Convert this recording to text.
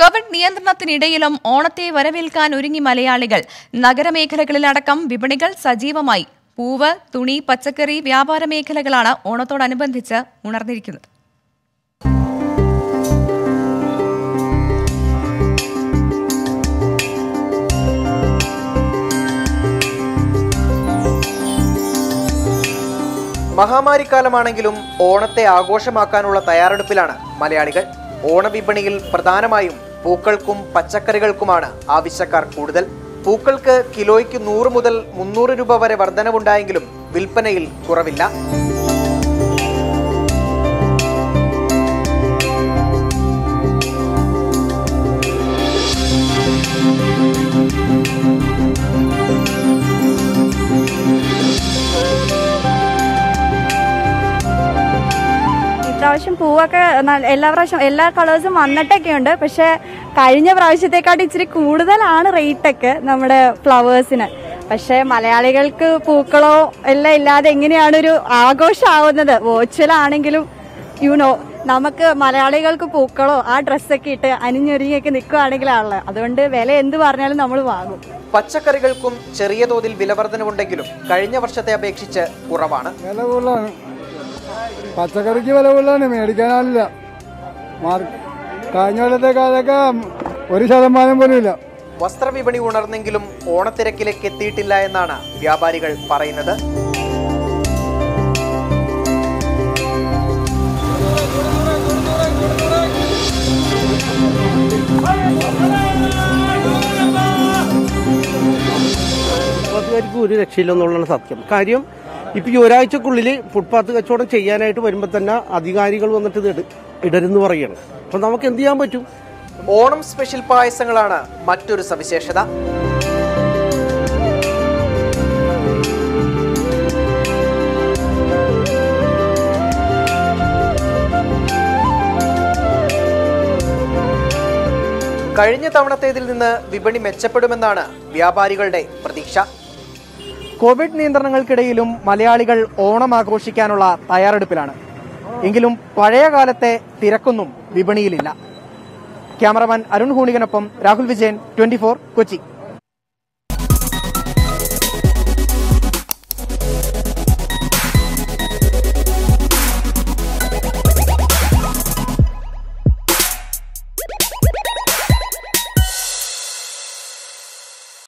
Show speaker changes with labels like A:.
A: Covid നിയന്ത്രണത്തിനിടയിലും ഓണത്തെ വരവേൽക്കാൻ ഒരുങ്ങി മലയാളികൾ നഗരമേഖലകളിലടക്കം വിപണികൾ സജീവമായി പൂവ് തുണി പച്ചക്കറി വ്യാപാര മേഖലകളാണ് ഓണത്തോടനുബന്ധിച്ച് ഉണർന്നിരിക്കുന്നത്
B: മഹാമാരിക്കാലമാണെങ്കിലും ഓണത്തെ ആഘോഷമാക്കാനുള്ള തയ്യാറെടുപ്പിലാണ് മലയാളികൾ ഓണവിപണിയിൽ പ്രധാനമായും പൂക്കൾക്കും പച്ചക്കറികൾക്കുമാണ് ആവശ്യക്കാർ കൂടുതൽ പൂക്കൾക്ക് കിലോയ്ക്ക് നൂറ് മുതൽ മുന്നൂറ് രൂപ വരെ വർധനവുണ്ടായെങ്കിലും വിൽപ്പനയിൽ കുറവില്ല
C: ഇപ്രാവശ്യം പൂവൊക്കെ നല്ല- എല്ലാ പ്രാവശ്യം എല്ലാ കളേഴ്സും വന്നിട്ടൊക്കെ ഉണ്ട് പക്ഷെ കഴിഞ്ഞ പ്രാവശ്യത്തെക്കാട്ടി ഇച്ചിരി കൂടുതലാണ് റേറ്റ് ഒക്കെ നമ്മുടെ ഫ്ലവേഴ്സിന് പക്ഷെ മലയാളികൾക്ക് പൂക്കളോ എല്ലാം ഇല്ലാതെ എങ്ങനെയാണ് ഒരു ആഘോഷമാവുന്നത് വോച്വലാണെങ്കിലും യുനോ നമുക്ക് മലയാളികൾക്ക് പൂക്കളോ ആ ഡ്രസ്സൊക്കെ ഇട്ട് അനിഞ്ഞൊരുങ്ങിയൊക്കെ നിൽക്കുകയാണെങ്കിലാണല്ലോ അതുകൊണ്ട് വില എന്ത് പറഞ്ഞാലും നമ്മൾ വാങ്ങും
B: പച്ചക്കറികൾക്കും ചെറിയ തോതിൽ വിലവർധനവുണ്ടെങ്കിലും കഴിഞ്ഞ വർഷത്തെ അപേക്ഷിച്ച് കുറവാണ്
D: വില കൂടുതലാണ് പച്ചക്കറിക്ക് വില കൂടുതലാണ് മേടിക്കാനാളില്ല മാർക്ക് കഴിഞ്ഞ കൊല്ലത്തേക്കാളൊക്കെ ഒരു ശതമാനം പോലും ഇല്ല
B: വസ്ത്രവിപണി ഉണർന്നെങ്കിലും ഓണത്തിരക്കിലേക്ക് എത്തിയിട്ടില്ല എന്നാണ് വ്യാപാരികൾ പറയുന്നത്
E: ഫുട്പാത്തുകാർക്ക് ഒരു രക്ഷയില്ലെന്നുള്ളതാണ് സത്യം കാര്യം ഇപ്പം ഈ ഒരാഴ്ചക്കുള്ളിൽ ഫുട്പാത്ത് കച്ചവടം ചെയ്യാനായിട്ട് വരുമ്പോൾ തന്നെ അധികാരികൾ വന്നിട്ട് ഇത് ഇട- ഇടരുന്ന് പറയണം അപ്പം നമുക്ക് എന്ത് ചെയ്യാൻ പറ്റും
B: ഓണം സ്പെഷ്യൽ പായസങ്ങളാണ് മറ്റൊരു സവിശേഷത കഴിഞ്ഞ തവണത്തേതിൽ നിന്ന് വിപണി മെച്ചപ്പെടുമെന്നാണ് വ്യാപാരികളുടെ പ്രതീക്ഷ കോവിഡ് നിയന്ത്രണങ്ങൾക്കിടയിലും മലയാളികൾ ഓണം ആഘോഷിക്കാനുള്ള തയ്യാറെടുപ്പിലാണ് എങ്കിലും പഴയ കാലത്തെ തിരക്കൊന്നും വിപണിയിലില്ല ക്യാമറമാൻ അരുൺ ഹൂണികനൊപ്പം രാഹുൽ വിജയൻ ട്വന്റി കൊച്ചി